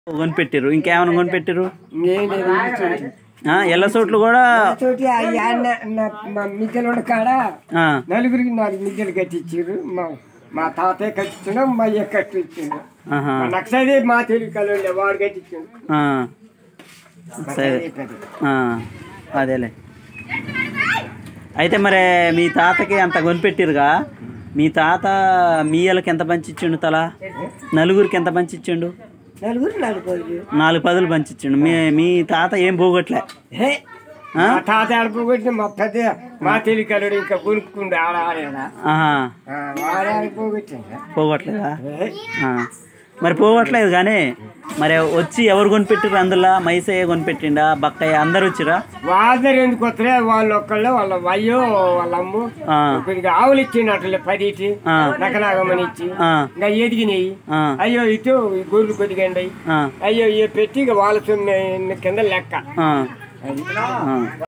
కొనిపెట్టారు ఇంకేమైనా కొనిపెట్టారు ఇంకేం లేదు ఈ చోటు. ఆ, ఎల్ల చోట్లు కూడా ఈ చోటు ఆ యాన్న నా- మా మిద్దెలు ఉన్న కాడ ఆ, నలుగురికి నాలుగు మిద్దెలు కట్టించారు మా మా తాతయ్య కట్టించడం మా అయ్య కట్టించాడు ఆహా, మా నక్సైదే మా తెలుగు కళ్ళు వాడు కట్టించాడు ఆ, సరే ఆ, అదేలే అయితే మరి మీ తాతకి అంత కొనిపెట్టిరుగా మీ తాత మీయలకి ఎంత పంచిచ్చిండు తల నలుగురికి ఎంత పంచిచ్చిండు నలుగురు నలుగురు నాలుగు పదులు పంచిచ్చిండు మీ మీ తాత ఏం పోగొట్లే హే ఆ? మా తాత ఆడిపోగొట్టి మా పెద్ద మా తెలుగు కళ్ళు ఇంకా కొనుక్కుండు ఆడ ఆడేదా ఆహా వాడు ఆడిపోగొట్టిందా పోగొట్టలేదా ఆ. మరి పోగొట్టలేదు కానీ మరి వచ్చి ఎవరు కొనిపెట్టిర్రు అందులో మైసయ్య కొనిపెట్టిండా బక్కయ్య అందరు వచ్చిరా వాళ్ళందరూ ఎందుకు వస్తారే వాళ్ళు ఒక్కళ్ళు వాళ్ళ అయ్యో వాళ్ళ అమ్ము ఆ, కొద్దిగా ఆవులు ఇచ్చిండు పది ఇచ్చి ఆ. నకనాగమని ఇచ్చి ఆ, ఇంకా ఎదిగినాయి ఆ, అయ్యో ఇటు ఈ గొర్రెలు కొద్దిగా ఎండాయి ఆ, అయ్యో ఇవి పెట్టి ఇక వాళ్ళ సొమ్ము కింద లెక్క ఆ, అది ఆ.